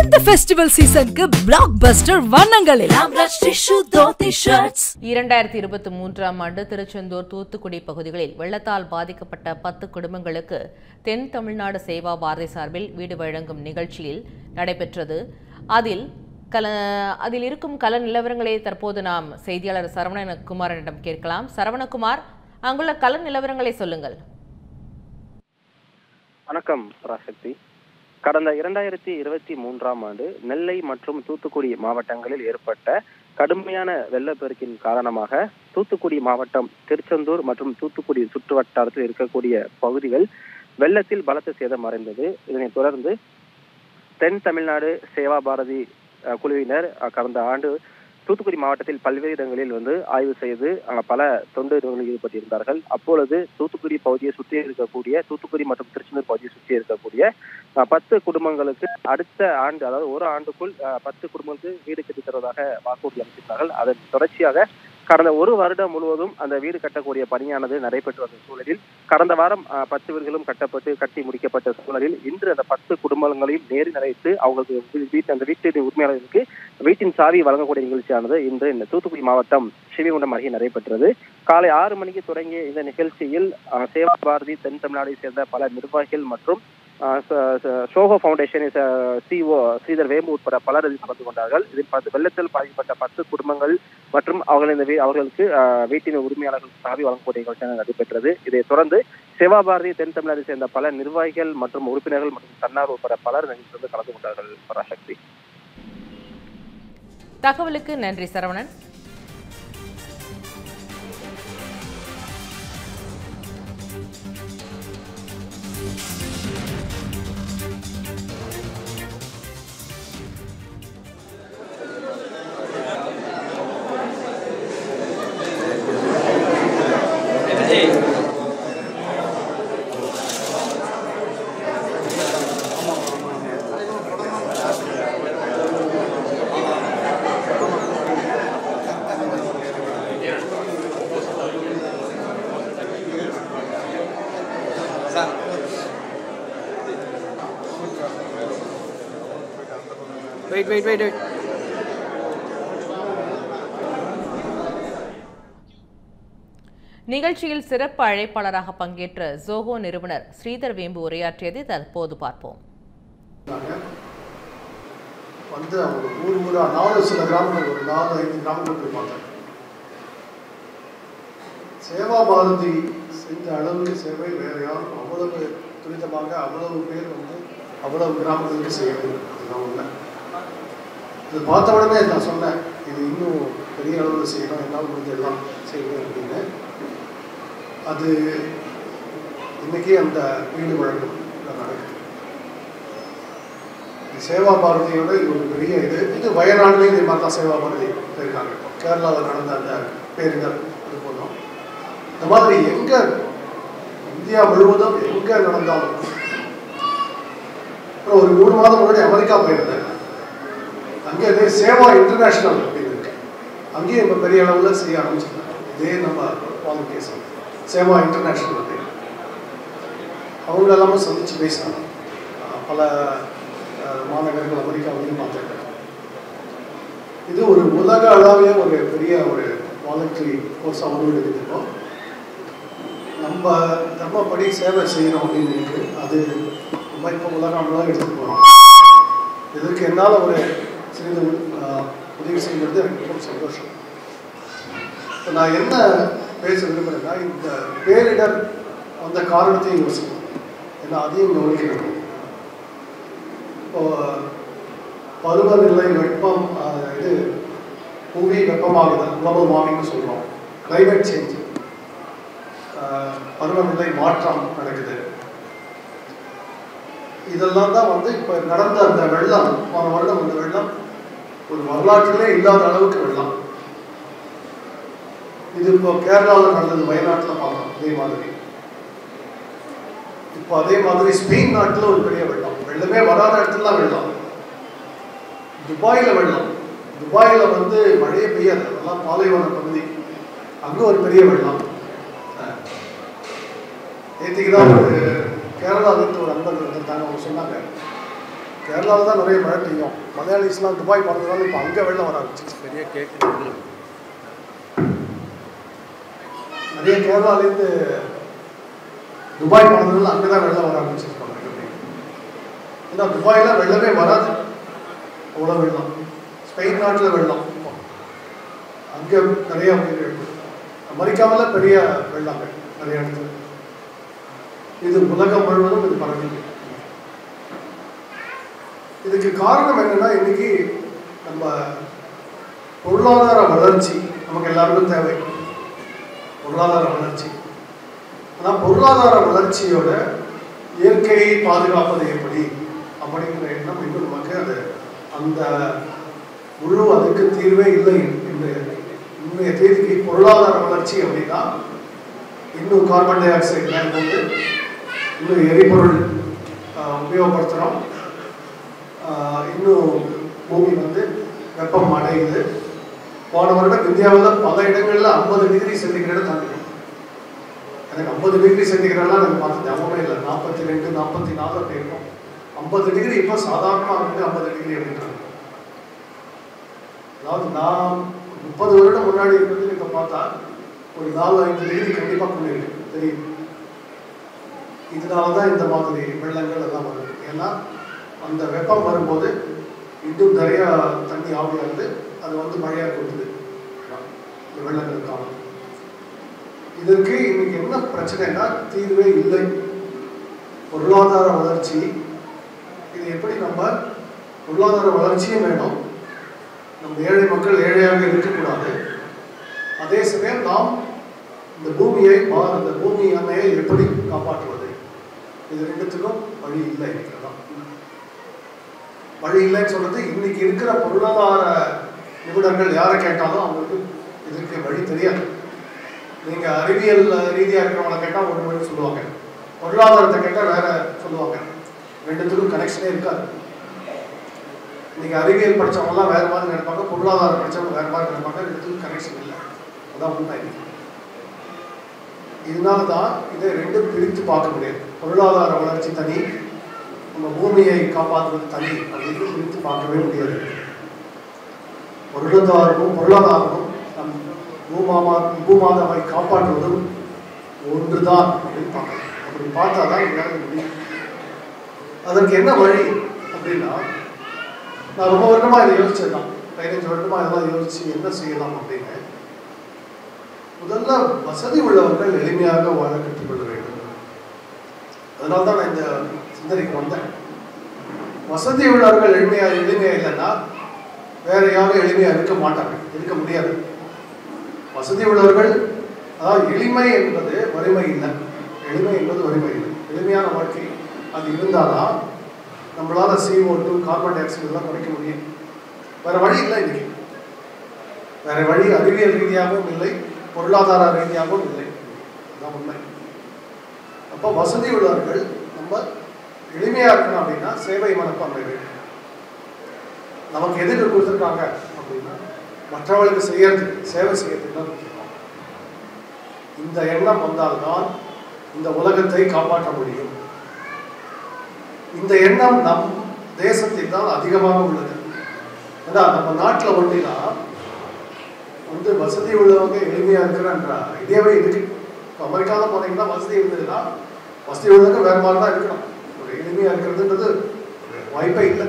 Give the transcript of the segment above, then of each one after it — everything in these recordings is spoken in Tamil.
இந்த ஃபெஸ்டிவல் சீசனுக்கு பிளாக் பஸ்டர் வண்ணங்களில் அம்ராஜ் டிஷ்யூ தோத்தி ஷர்ட்ஸ் இரண்டாயிரத்தி இருபத்தி மூன்றாம் ஆண்டு திருச்செந்தூர் தூத்துக்குடி பகுதிகளில் வெள்ளத்தால் பாதிக்கப்பட்ட பத்து குடும்பங்களுக்கு தென் தமிழ்நாடு சேவா பாரதி சார்பில் வீடு வழங்கும் நிகழ்ச்சியில் நடைபெற்றது அதில் கல அதில் இருக்கும் கல நிலவரங்களை தற்போது நாம் செய்தியாளர் சரவணகுமாரனிடம் கேட்கலாம் சரவணகுமார் அங்குள்ள கல நிலவரங்களை சொல்லுங்கள் வணக்கம் பராசக்தி கடந்த இரண்டாயிரத்தி இருபத்தி மூன்றாம் ஆண்டு நெல்லை மற்றும் தூத்துக்குடி மாவட்டங்களில் ஏற்பட்ட கடுமையான வெள்ளப்பெருக்கின் காரணமாக தூத்துக்குடி மாவட்டம் திருச்செந்தூர் மற்றும் தூத்துக்குடி சுற்று வட்டாரத்தில் இருக்கக்கூடிய பகுதிகள் வெள்ளத்தில் பலத்த சேதம் அடைந்தது இதனைத் தொடர்ந்து தென் தமிழ்நாடு சேவா பாரதி அஹ், குழுவினர் அஹ், கடந்த ஆண்டு தூத்துக்குடி மாவட்டத்தில் பல்வேறு இடங்களில் வந்து ஆய்வு செய்து அஹ், பல தொண்டு நிறுவனங்களில் ஈடுபட்டிருந்தார்கள் அப்பொழுது தூத்துக்குடி பகுதியை சுற்றி இருக்கக்கூடிய தூத்துக்குடி மற்றும் திருச்செந்தூர் பகுதியை சுற்றி இருக்கக்கூடிய அஹ், பத்து குடும்பங்களுக்கு அடுத்த ஆண்டு அதாவது ஒரு ஆண்டுக்குள் அஹ், பத்து குடும்பங்களுக்கு வீடு கட்டி தருவதாக வாக்குறுதி அளித்திருந்தார்கள் அதன் தொடர்ச்சியாக கடந்த ஒரு வருடம் முழுவதும் அந்த வீடு கட்டக்கூடிய பணியானது நடைபெற்று வந்த சூழலில் கடந்த வாரம் அஹ், பத்து வீடுகளும் கட்டப்பட்டு கட்டி முடிக்கப்பட்ட சூழலில் இன்று அந்த பத்து குடும்பங்களையும் நேரில் அழைத்து அவங்களுக்கு வீ- வீட்டு அந்த வீட்டு உரிமையாளர்களுக்கு வீட்டின் சாவி வழங்கக்கூடிய நிகழ்ச்சியானது இன்று இந்த தூத்துக்குடி மாவட்டம் ஸ்ரீவைகுண்டம் அருகே நடைபெற்றது காலை ஆறு மணிக்கு தொடங்கிய இந்த நிகழ்ச்சியில் அஹ், சேவா பாரதி தென் தமிழ்நாடை சேர்ந்த பல நிர்வாகிகள் மற்றும் அஹ், ச- ச- சோகோ ஃபவுண்டேஷன் சிஓ ஸ்ரீதர் வேம்பு உட்பட பலர் இதில் கலந்து கொண்டார்கள் இதில் பத்து வெள்ளத்தில் பாதிக்கப்பட்ட பத்து குடும்பங்கள் மற்றும் அவர்கள் இந்த வீ- அவர்களுக்கு அஹ், வீட்டின் உரிமையாளர்கள் சாவி வழங்கக்கூடிய நிகழ்ச்சியாக நடைபெற்றது இதைத் தொடர்ந்து சேவா பாரதி தென் தமிழ்நாட்டை சேர்ந்த பல நிர்வாகிகள் மற்றும் உறுப்பினர்கள் மற்றும் தன்னார் உட்பட பலர் இந்த நிகழ்ச்சியில் வந்து கலந்து கொண்டார்கள் பராசக்தி தகவலுக்கு நன்றி Saravanan Wait, wait, wait, wait. நிகழ்ச்சியில் சிறப்பு அழைப்பாளராக பங்கேற்ற ஜோஹோ நிறுவனர் ஸ்ரீதர் வேம்பு உரையாற்றியதை தற்போது பார்ப்போம் இருந்தாங்க. வந்து அவங்க ஊர் ஊரா நாலு சில கிராமங்கள் ஒரு நாலு ஐந்து கிராமங்கள் போய் பார்த்தேன் சேவா பாரதி செஞ்ச அளவுக்கு சேவை வேற யாரும் அவ்வளவு துரிதமாக அவ்வளவு பேர் வந்து அவ்வளவு கிராமங்களுக்கு செய்யணும் அதுதான் உண்மை இது பார்த்த உடனே நான் சொன்னேன் இது இன்னும் பெரிய அளவில் செய்யணும் என்னால் முடிஞ்ச எல்லாம் செய்யணும் அப்படின்னு அது இன்னைக்கு அந்த வீடு வழக்கம் நடக்குது இது சேவா பாரதியோட இது ஒரு பெரிய இது இது வயநாடுலேயும் இதே மாதிரி தான் சேவா பாரதி இருக்காங்க கேரளாவில் நடந்த அந்த பேரிடர் அது போதும் இந்த மாதிரி எங்க இந்தியா முழுவதும் எங்க நடந்தாலும் அப்புறம் ஒரு மூணு மாதம் முன்னாடி அமெரிக்கா போயிருந்தேன் அங்கே இதே சேவா இன்டர்நேஷனல் அப்படின்னு இருக்கு அங்கேயும் இப்போ பெரிய அளவில் செய்ய ஆரம்பிச்சிருக்காங்க இதே நம்ம வாலண்டியர்ஸ் சேவா இன்டர்நேஷனல் அப்படின்னு அவங்க எல்லாமே சந்திச்சு பேசினாங்க அஹ் பல அஹ், மாநகரங்கள் அமெரிக்காவிலையும் பார்த்துருக்கேன் இது ஒரு உலக அளவே ஒரு பெரிய ஒரு வாலண்டரி கோர்ஸாக உருவெடுக்குது இப்போ நம்ம தர்மப்படி சேவை செய்யணும் அப்படின்னு இருக்கு அது நம்ம இப்போ உலக அளவில் எடுத்துட்டு போகிறோம் இதற்கு என்னால் ஒரு சிறிது அஹ், உதவி செய்கிறது எனக்கு மிகவும் சந்தோஷம் இப்போ நான் என்ன பேச விரும்புகிறேன்னா இந்த பேரிடர் அந்த காரணத்தையும் யோசிக்கணும் ஏன்னா அதையும் கவனிக்கணும் இப்போ பருவநிலை வெப்பம் அஹ், இது புவி வெப்பமாகுதல் குளோபல் வார்மிங்னு சொல்கிறோம் கிளைமேட் சேஞ்ச் பருவநிலை மாற்றம் நடக்குது இதெல்லாம் தான் வந்து இப்போ நடந்த அந்த வெள்ளம் போன வருடம் அந்த வெள்ளம் ஒரு வரலாற்றிலே இல்லாத அளவுக்கு வெள்ளம் இது இப்போ கேரளாவில் நடந்தது வயநாட்டில் பார்த்தோம் இதே மாதிரி இப்போ அதே மாதிரி ஸ்பெயின் நாட்டில் ஒரு பெரிய வெள்ளம் வெள்ளமே வராத இடத்துல வெள்ளம் துபாயில் வெள்ளம் துபாயில் வந்து மழையே பெய்யாது அதெல்லாம் பாலைவன பகுதி அங்கே ஒரு பெரிய வெள்ளம் நேற்றுக்கு தான் ஒரு கேரளாவிலிருந்து ஒரு நண்பர்கள் வந்திருந்தாங்க அவங்க சொன்னாங்க கேரளாவில் தான் நிறைய மழை பெய்யும் மலையாளிஸ்லாம் துபாய் போனதுனால இப்போ அங்கே வெள்ளம் வர ஆரம்பிச்சிச்சு பெரிய கேக்கு நிறைய கேரளாலேருந்து துபாய் போனதுனால அங்கே தான் வெள்ளம் வர ஆரம்பிச்சிருப்பாங்க ஏன்னா துபாயில் வெள்ளமே வராது அவ்வளோ வெள்ளம் ஸ்பெயின் நாட்டில் வெள்ளம் அங்கே நிறைய உயிரிழப்பு அமெரிக்காவில் பெரிய வெள்ளங்கள் நிறைய இடத்துல இது உலகம் முழுவதும் இது பரவி இதுக்கு காரணம் என்னன்னா இன்னைக்கு நம்ம பொருளாதார வளர்ச்சி நமக்கு எல்லாருக்கும் தேவை பொருளாதார வளர்ச்சி ஆனால் பொருளாதார வளர்ச்சியோட இயற்கையை பாதுகாப்பது எப்படி அப்படிங்கிற எண்ணம் இன்னும் நமக்கு அது அந்த முழு அதுக்கு தீர்வே இல்லை என்று இன்றைய தேதிக்கு பொருளாதார வளர்ச்ி அப்படின்னா இன்னும் கார்பன் டை ஆக்சைடு மேல் போட்டு இன்னும் எரிபொருள் ஆஹ், உபயோகப்படுத்துகிறோம் ஆஹ், இன்னும் பூமி வந்து வெப்பம் அடையுது போன வருடம் இந்தியாவில் பல இடங்களில் ஐம்பது டிகிரி சென்டிகிரேடு தாண்டிடும் எனக்கு ஐம்பது டிகிரி சென்டிகிரேட்லாம் எனக்கு பார்த்து ஞாபகமே இல்லை நாற்பத்தி ரெண்டு நாற்பத்தி நாலு அப்படி இருக்கும் ஐம்பது டிகிரி இப்போ சாதாரணமாக வந்து ஐம்பது டிகிரி அப்படின்றாங்க அதாவது நான் முப்பது வருடம் முன்னாடி இருக்கிறது இப்போ பார்த்தா ஒரு நாலு ஐந்து டிகிரி கண்டிப்பாக குளிருக்கு தெரியும் இதனால தான் இந்த மாதிரி வெள்ளங்கள் எல்லாம் வருது ஏன்னா அந்த வெப்பம் வரும்போது இன்னும் நிறைய தண்ணி ஆவியாகுது அது வந்து மழையாக கொடுக்குது இந்த வெள்ளங்கள் காலம் இதற்கு இன்னைக்கு என்ன பிரச்சனைனா தீர்வே இல்லை பொருளாதார வளர்ச்சி இது எப்படி நம்ம பொருளாதார வளர்ச்சியும் வேணும் நம்ம ஏழை மக்கள் ஏழையாக இருக்கக்கூடாது அதே சமயம் நாம் இந்த பூமியை பா- இந்த பூமி அன்னையை எப்படி காப்பாற்றுவது இது ரெண்டுத்துக்கும் வழி இல்லை இதுதான் வழி இல்லைன்னு சொல்றது இன்னைக்கு இருக்கிற பொருளாதார நிபுணர்கள் யாரை கேட்டாலும் அவங்களுக்கு இதற்கு வழி தெரியாது நீங்க அறிவியல் ரீதியா இருக்கிறவங்களை கேட்டா ஒரு வழி சொல்லுவாங்க பொருளாதாரத்தை கேட்டா வேற சொல்லுவாங்க ரெண்டுத்துக்கும் கனெக்ஷனே இருக்காது இன்னைக்கு அறிவியல் படிச்சவங்கலாம் வேற மாதிரி நினைப்பாங்க பொருளாதாரம் படிச்சவங்க வேற மாதிரி நினைப்பாங்க ரெண்டுத்துக்கும் கனெக்ஷன் இல்லை அதான் உண்மை இன்னைக்கு. இதனால தான் இதை ரெண்டும் பிரித்து பார்க்க முடியாது பொருளாதார வளர்ச்சி தனி நம்ம பூமியை காப்பாற்றுவது தனி அப்படின்னு பிரித்து பார்க்கவே முடியாது பொருளாதாரமும் பொருளாதாரமும் நம் பூமாமா பூமாதாவை காப்பாற்றுவதும் ஒன்றுதான் அப்படின்னு பார்க்கணும் அப்படி பார்த்தா தான் எங்களால் முடியும் அதற்கு என்ன வழி அப்படின்னா நான் ரொம்ப வருடமா இதை யோசிச்சேன் தான் பதினஞ்சு வருடமா இதெல்லாம் யோசிச்சு என்ன செய்யலாம் அப்படின்னு முதல்ல வசதி உள்ளவர்கள் எளிமையாக வாழ கற்றுக்கொள்ள வேண்டும் அதனால தான் நான் இந்த சிந்தனைக்கு வந்தேன் வசதி உள்ளவர்கள் எளிமையா எளிமையா இல்லைன்னா வேற யாரும் எளிமையா இருக்க மாட்டாங்க இருக்க முடியாது வசதி உள்ளவர்கள் அதாவது எளிமை என்பது வறுமை இல்லை எளிமை என்பது வறுமை இல்லை எளிமையான வாழ்க்கை அது இருந்தாதான் நம்மளால CO2 two carbon di oxide எல்லாம் குறைக்க முடியும் வேற வழி இல்லை இன்னைக்கு வேற வழி அறிவியல் ரீதியாகவும் இல்லை பொருளாதார ரீதியாகவும் இல்லை அதான் உண்மை அப்போ வசதி உள்ளவர்கள் நம்ம எளிமையா இருக்கணும் அப்படின்னா சேவை மனப்பான்மை வேண்டும் நமக்கு எதுக்கு கொடுத்துருக்காங்க அப்படின்னா மற்றவர்களுக்கு செய்யறதுக்கு சேவை செய்யறதுக்கு தான் முக்கியம் இந்த எண்ணம் வந்தால்தான் இந்த உலகத்தை காப்பாற்ற முடியும் இந்த எண்ணம் நம் தேசத்தில் தான் அதிகமாக உள்ளது ஏன்னா நம்ம நாட்டில் ஒன்றினா வந்து வசதி உள்ளவங்க எளிமையா இருக்கிறன்ற ஐடியாவே இருக்கு இப்போ அமெரிக்காவில் போனீங்கன்னா வசதி இருந்ததுன்னா வசதி உள்ளவங்க வேற மாதிரி தான் இருக்கணும் ஒரு எளிமையா இருக்கிறதுன்றது வாய்ப்பே இல்லை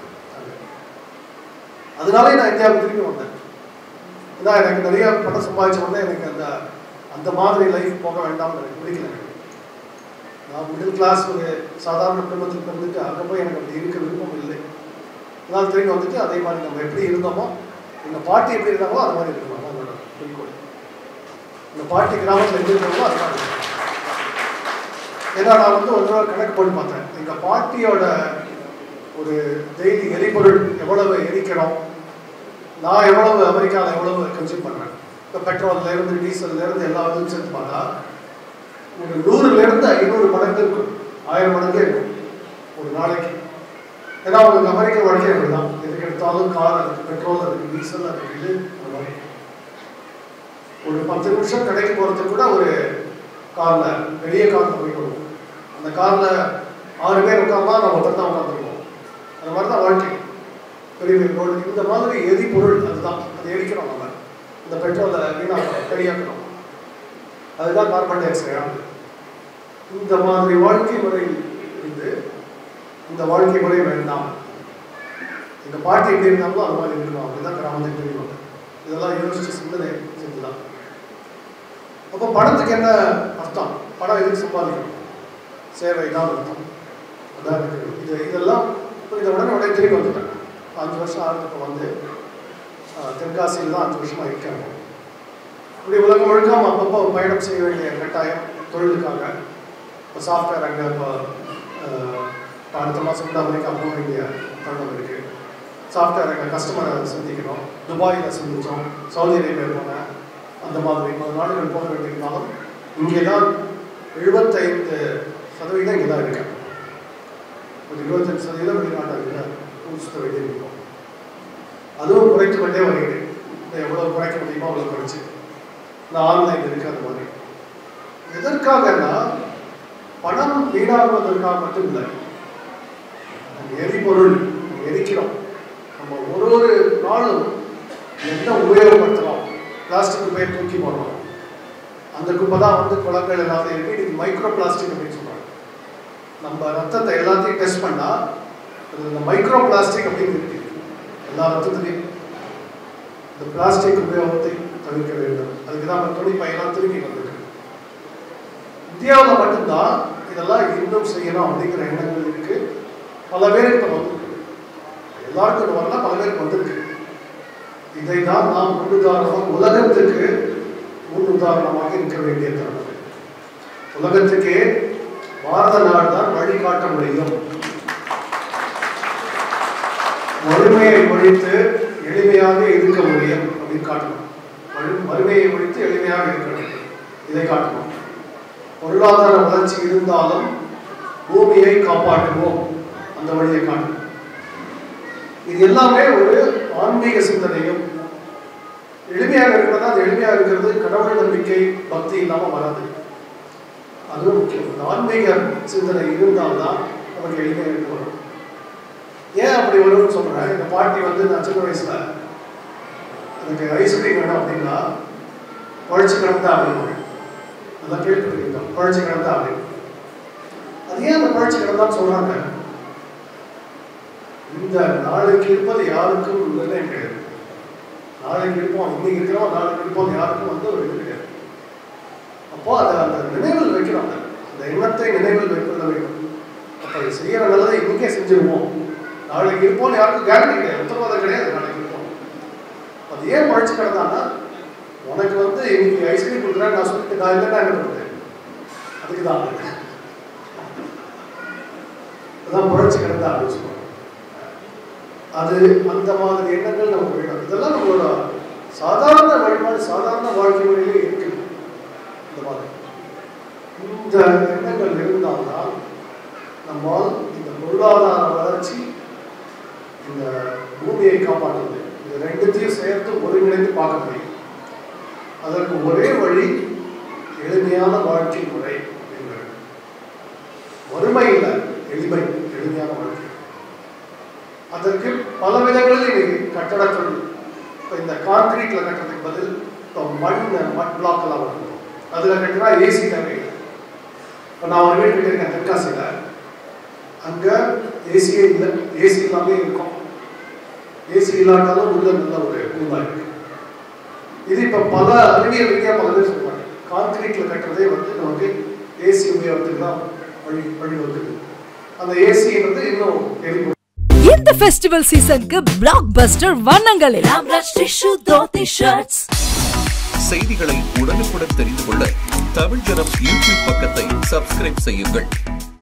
அதனாலே நான் இந்தியாவுக்கு திரும்பி வந்தேன் ஏன்னா எனக்கு நிறைய பணம் சம்பாதிச்ச உடனே எனக்கு அந்த அந்த மாதிரி லைஃப் போக வேண்டாம்னு எனக்கு பிடிக்கல எனக்கு நான் மிடில் கிளாஸ் ஒரு சாதாரண குடும்பத்தில் பிறந்துட்டு அங்கே போய் எனக்கு அப்படி இருக்க விருப்பம் இல்லை அதனால் திரும்பி வந்துட்டு அதே மாதிரி நம்ம எப்படி இருந்தோமோ எங்கள் பாட்டி எப்படி இருந்தாங்களோ அது மாதிரி இருக்கணும் அதான் என்னோட குறிக்கோள் எங்கள் பாட்டி கிராமத்தில் எப்படி இருந்தாங்களோ அது மாதிரி இருக்கணும். ஏன்னா நான் வந்து ஒரு நாள் கணக்கு போட்டு பார்த்தேன் எங்கள் பாட்டியோட ஒரு டெய்லி எரிபொருள் எவ்வளவு எரிக்கிறோம் நான் எவ்வளவு அமெரிக்காவில் எவ்வளவு கன்சியூம் பண்ணுறேன் இப்போ பெட்ரோல்ல இருந்து டீசல்ல இருந்து எல்லா இதுவும் சேர்த்து பார்த்தா ஒரு நூறுல இருந்து ஐநூறு மடங்கு இருக்கும் ஆயிரம் மடங்கு இருக்கும் ஒரு நாளைக்கு ஏன்னா உங்களுக்கு அமெரிக்க வாழ்க்கை அப்படிதான் எதுக்கு எடுத்தாலும் கார் அதுக்கு பெட்ரோல் அதுக்கு டீசல் அதுக்கு இது அந்த மாதிரி ஒரு பத்து நிமிஷம் கடைக்கு போகிறதுக்கு கூட ஒரு காரில் பெரிய காரில் போய் வருவோம் அந்த காரில் ஆறு பேர் உட்கார்ந்தா நம்ம ஒருத்தர் தான் உட்காந்துருவோம் அந்த மாதிரி தான் வாழ்க்கை பெரிய பெரிய ரோடு இந்த மாதிரி எரிபொருள் அதுதான் அது எரிக்கிறோம் நம்ம இந்த பெட்ரோலை வீணாக்கிறோம் வெளியாக்கிறோம் அதுதான் கார்பன் டை ஆக்சைடு இந்த மாதிரி வாழ்க்கை முறை இருந்து இந்த வாழ்க்கை முறை வேண்டாம் எங்கள் பாட்டி எப்படி இருந்தாங்களோ அது மாதிரி இருக்கணும் அப்படிதான் கிராமத்துக்கு தெரியும் இதெல்லாம் யோசிச்சு சிந்தனை செஞ்சுதான் அப்போ பணத்துக்கு என்ன அர்த்தம் பணம் எதுக்கு சம்பாதிக்கணும் சேவை தான் அர்த்தம் அதான் எனக்கு இது இதெல்லாம் இதை உடனே உடனே திரும்பி வந்துட்டேன் அஞ்சு வருஷம் ஆகுது இப்போ வந்து ஆஹ், தென்காசியில் தான் அஞ்சு வருஷமாக இருக்காங்க இப்படி உலகம் முழுக்க அப்பப்போ பயணம் செய்ய வேண்டிய கட்டாயம் தொழிலுக்காக இப்போ சாஃப்ட்வேர் அங்கே இப்போ ஆஹ், இப்போ அடுத்த மாதம் கூட அமெரிக்கா போக வேண்டிய தருணம் இருக்குது சாஃப்ட்வேர் அங்கே கஸ்டமரை சந்திக்கணும் துபாயில் சந்தித்தோம் சவுதி அரேபியா போனேன் அந்த மாதிரி பல நாடுகள் போக வேண்டியிருந்தாலும் இங்கே தான் எழுபத்தைந்து சதவீதம் இங்கே தான் இருக்கேன் ஒரு இருபத்தஞ்சு சதவீதம் வெளிநாட்டில் ஊர் சுத்த வேண்டியிருக்கும் அதுவும் குறைத்து கொண்டே வருகிறேன் இதை எவ்வளோ குறைக்க முடியுமோ அவ்வளோ குறைச்சி இந்த ஆன்லைன் இருக்கு அந்த மாதிரி எதற்காகன்னா பணம் வீணாகுவதற்காக மட்டும் இல்லை நம்ம எரிபொருள் நம்ம எரிக்கிறோம் நம்ம ஒரு ஒரு நாளும் என்ன உபயோகப்படுத்துகிறோம் பிளாஸ்டிக் குப்பையை தூக்கி போடுறோம் அந்த குப்பை தான் வந்து குளங்கள் எல்லாத்தையும் இருக்கு இது மைக்ரோ பிளாஸ்டிக் அப்படின்னு சொல்றாங்க நம்ம ரத்தத்தை எல்லாத்தையும் டெஸ்ட் பண்ணா அது இந்த மைக்ரோ பிளாஸ்டிக் அப்படின்னு இருக்கு எல்லா ரத்தத்துலையும் இந்த பிளாஸ்டிக் உபயோகத்தை தவிர்க்க வேண்டும் அதுக்கு தான் நம்ம துணி பையெல்லாம் திரும்பி வந்திருக்கு இந்தியாவில் மட்டும்தான் இதெல்லாம் இன்னும் செய்யணும் அப்படிங்கிற எண்ணங்கள் இருக்கு பல பேருக்கு இப்போ வந்திருக்கு எல்லாருக்கும் இது வரல பல பேருக்கு வந்திருக்கு இதை தான் நாம் முன்னுதாரணம் உலகத்துக்கு முன் உதாரணமாக இருக்க வேண்டிய தருணம் உலகத்துக்கே பாரத நாடு தான் வழிகாட்ட முடியும் வறுமையை ஒழித்து எளிமையாக இருக்க முடியும் அப்படின்னு காட்டணும் வறு- வறுமையை ஒழித்து எளிமையாக இருக்க வேண்டும் இதை காட்டணும் பொருளாதார வளர்ச்சி இருந்தாலும் பூமியை காப்பாற்றுவோம் அந்த வழியை காட்டணும் இது எல்லாமே ஒரு ஆன்மீக சிந்தனையும் எளிமையாக இருக்கிறதா அது எளிமையாக இருக்கிறது கடவுள் நம்பிக்கை பக்தி இல்லாமல் வராது அதுவும் முக்கியம் இந்த ஆன்மீக சிந்தனை இருந்தால்தான் நமக்கு எளிமையாக இருக்க வரும் ஏன் அப்படி வரும்னு சொல்றேன் எங்க பாட்டி வந்து நான் சின்ன வயசுல எனக்கு ஐஸ்கிரீம் வேணும் அப்படின்னா பழிச்சு கிடந்தா அப்படின்னு அதான் கேட்டுருக்கீங்க பழிச்சு கிடந்தா அப்படின்னு அது ஏன் அந்த பழிச்சு கிடந்தான்னு சொல்றாங்க இந்த நாளைக்கு இருப்பது யாருக்கும் நிர்ணயம் கிடையாது நாளைக்கு இருப்போம் இன்னைக்கு இருக்கிறோம் நாளைக்கு இருப்போம் யாருக்கும் வந்து ஒரு இது கிடையாது அப்போ அதை அந்த நினைவில் வைக்கிறோம் அதை. அந்த எண்ணத்தை நினைவில் வைக்கொள்ள வேண்டும் அப்போ இது செய்யற நல்லதை இன்னைக்கே செஞ்சிருவோம் நாளைக்கு இருப்போம் யாருக்கும் கேரண்டி கிடையாது உத்தரவாதம் கிடையாது நாளைக்கு இருப்போம் அது ஏன் பழிச்சு கிடந்தான்னா உனக்கு வந்து இன்னைக்கு ஐஸ்கிரீம் கொடுக்குறேன் நான் சொல்லிட்டு நான் இல்லைன்னா என்ன பண்ணுறேன் அதுக்கு தான் அதான் பழிச்சு கிடந்தா அப்படின்னு சொல்லுவாங்க அது அந்த மாதிரி எண்ணங்கள் நமக்கு வேணும் இதெல்லாம் நம்மளோட சாதாரண வழிபாடு சாதாரண வாழ்க்கை முறையிலே இருக்கு இந்த மாதிரி இந்த எண்ணங்கள் இருந்தால்தான் நம்மால் இந்த பொருளாதார வளர்ச்சி இந்த பூமியை காப்பாற்றுவது இது ரெண்டுத்தையும் சேர்த்து ஒருங்கிணைந்து பார்க்க முடியும் அதற்கு ஒரே வழி எளிமையான வாழ்க்கை முறை அப்படிங்கிறது வறுமை இல்லை எளிமை எளிமையான வாழ்க்கை அதற்கு பல விதங்களில் இன்னைக்கு கட்டடத் தொழில் இப்போ இந்த கான்கிரீட்ல கட்டுறதுக்கு பதில் இப்போ மண் மண் பிளாக் எல்லாம் வரும் அதில் கட்டினா ஏசி தேவையில்லை இப்போ நான் ஒரு வீடு கட்டியிருக்கேன் தென்காசியில் அங்கே ஏசியே இல்லை ஏசி இல்லாமே இருக்கும் ஏசி இல்லாட்டாலும் உள்ள நல்ல ஒரு பூங்கா இருக்கு இது இப்போ பல அறிவியல் ரீதியாக பல பேர் சொல்றாங்க கான்கிரீட்ல கட்டுறதே வந்து நமக்கு ஏசி உபயோகத்துக்கு தான் வழி வழி வகுக்குது அந்த ஏசின்றது இன்னும் எரிபொருள் இந்த ஃபெஸ்டிவல் சீசனுக்கு பிளாக் பஸ்டர் வண்ணங்களில் ஆம்ரஷ் டிஷ்யூ தோத்தி ஷர்ட்ஸ் செய்திகளை உடனுக்குடன் தெரிந்து கொள்ள தமிழ் ஜனம் யூடியூப் பக்கத்தை சப்ஸ்கிரைப் செய்யுங்கள்